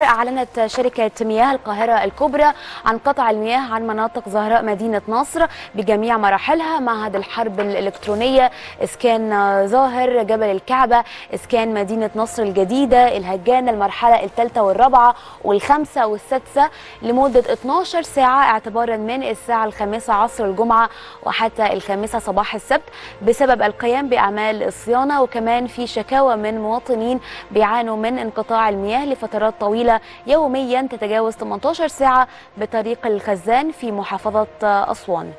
أعلنت شركة مياه القاهرة الكبرى عن قطع المياه عن مناطق زهراء مدينة نصر بجميع مراحلها معهد الحرب الإلكترونية إسكان ظاهر جبل الكعبة إسكان مدينة نصر الجديدة الهجان المرحلة الثالثة والرابعة والخامسة والسادسة لمدة 12 ساعة اعتبارا من الساعة الخامسة عصر الجمعة وحتى الخامسة صباح السبت بسبب القيام بأعمال الصيانة وكمان في شكاوى من مواطنين بيعانوا من انقطاع المياه لفترات طويلة يوميا تتجاوز 18 ساعة بطريق الخزان في محافظة أسوان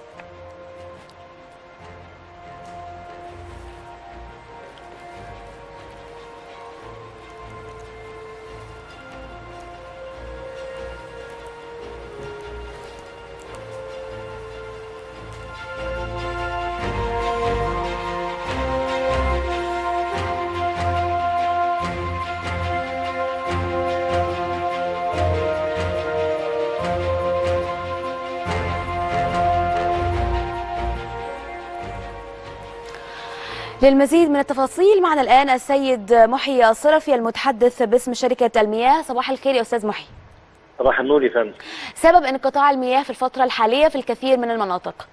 للمزيد من التفاصيل معنا الآن السيد محي الصرفي المتحدث باسم شركة المياه صباح الخير يا أستاذ محي صباح النور يا فندم سبب انقطاع المياه في الفترة الحالية في الكثير من المناطق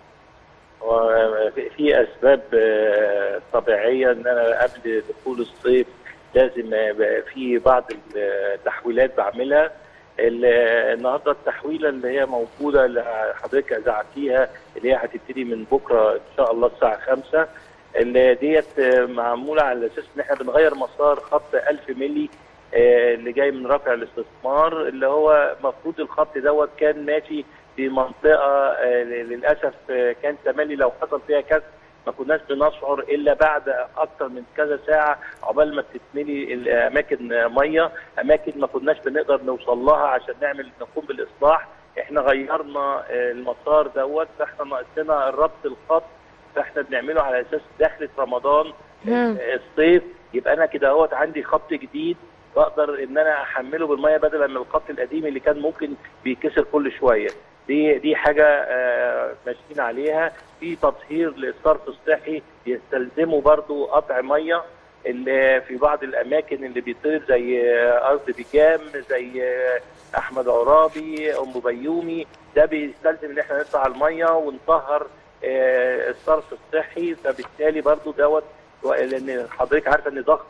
في اسباب طبيعيه ان انا قبل دخول الصيف لازم في بعض التحويلات بعملها النهارده التحويله اللي هي موجوده اللي حضرتك اذاعتيها اللي هي هتبتدي من بكره ان شاء الله الساعه 5 اللي ديت معموله على اساس ان احنا بنغير مسار خط 1000 مللي اللي جاي من رفع الاستثمار اللي هو المفروض الخط دوت كان ماشي في منطقه للاسف كان تملي لو حصل فيها كسر ما كناش بنشعر الا بعد اكثر من كذا ساعه عقبال ما تتملي الاماكن ميه اماكن ما كناش بنقدر نوصل لها عشان نعمل نقوم بالاصلاح احنا غيرنا المسار دوت فاحنا ناقصنا الربط الخط فاحنا بنعمله على اساس دخلة رمضان الصيف يبقى انا كده اهوت عندي خط جديد بقدر ان انا احمله بالميه بدلا من الخط القديم اللي كان ممكن بيكسر كل شويه دي دي حاجه آه ماشيين عليها في تطهير للصرف الصحي يستلزموا برضو قطع ميه اللي في بعض الاماكن اللي بيطير زي ارض بيجام زي احمد عرابي ام بيومي ده بيستلزم ان احنا نطلع الميه ونطهر آه الصرف الصحي فبالتالي برضو دوت لان حضرتك عارفه ان ضغط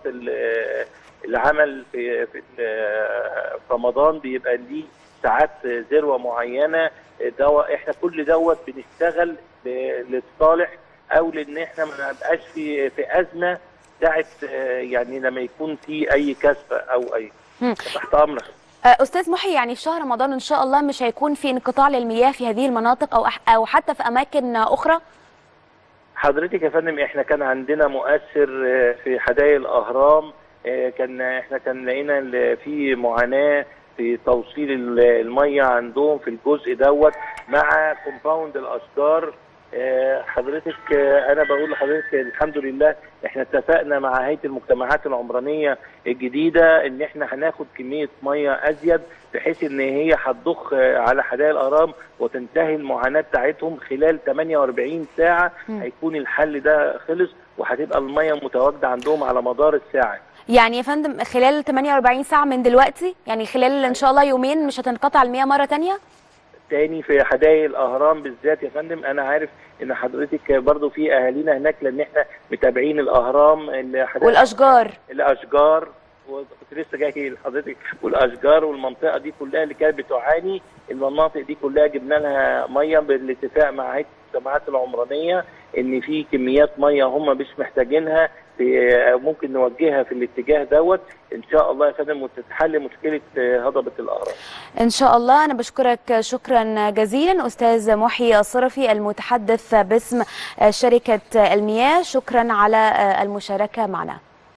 العمل في في رمضان بيبقى ليه ساعات ذروه معينه دوا احنا كل دوت بنشتغل للصالح او لان احنا ما نبقاش في في ازمه ساعه يعني لما يكون في اي كسفه او اي تحت امرك استاذ محي يعني في شهر رمضان ان شاء الله مش هيكون في انقطاع للمياه في هذه المناطق او او حتى في اماكن اخرى حضرتك يا فندم احنا كان عندنا مؤثر في حدائق الاهرام كان احنا كان لقينا في معاناه في توصيل الميه عندهم في الجزء دوت مع كومباوند الاشجار حضرتك انا بقول لحضرتك الحمد لله احنا اتفقنا مع هيئه المجتمعات العمرانيه الجديده ان احنا هناخد كميه ميه ازيد بحيث ان هي هتضخ على حدائق الاهرام وتنتهي المعاناه بتاعتهم خلال 48 ساعه هيكون الحل ده خلص وهتبقى الميه متواجده عندهم على مدار الساعه يعني يا فندم خلال 48 ساعة من دلوقتي يعني خلال إن شاء الله يومين مش هتنقطع المياه مرة تانية؟ تاني في حدائق الأهرام بالذات يا فندم أنا عارف إن حضرتك برضو في أهالينا هناك لأن إحنا متابعين الأهرام والأشجار الأشجار وكنت لسه جاي لحضرتك والاشجار والمنطقه دي كلها اللي كانت بتعاني المناطق دي كلها جبنا لها ميه بالاتفاق مع هيئه المجتمعات العمرانيه ان في كميات ميه هم مش محتاجينها ممكن نوجهها في الاتجاه دوت ان شاء الله يا فندم وتتحل مشكله هضبه الاهرام. ان شاء الله انا بشكرك شكرا جزيلا استاذ محي الصرفي المتحدث باسم شركه المياه شكرا على المشاركه معنا.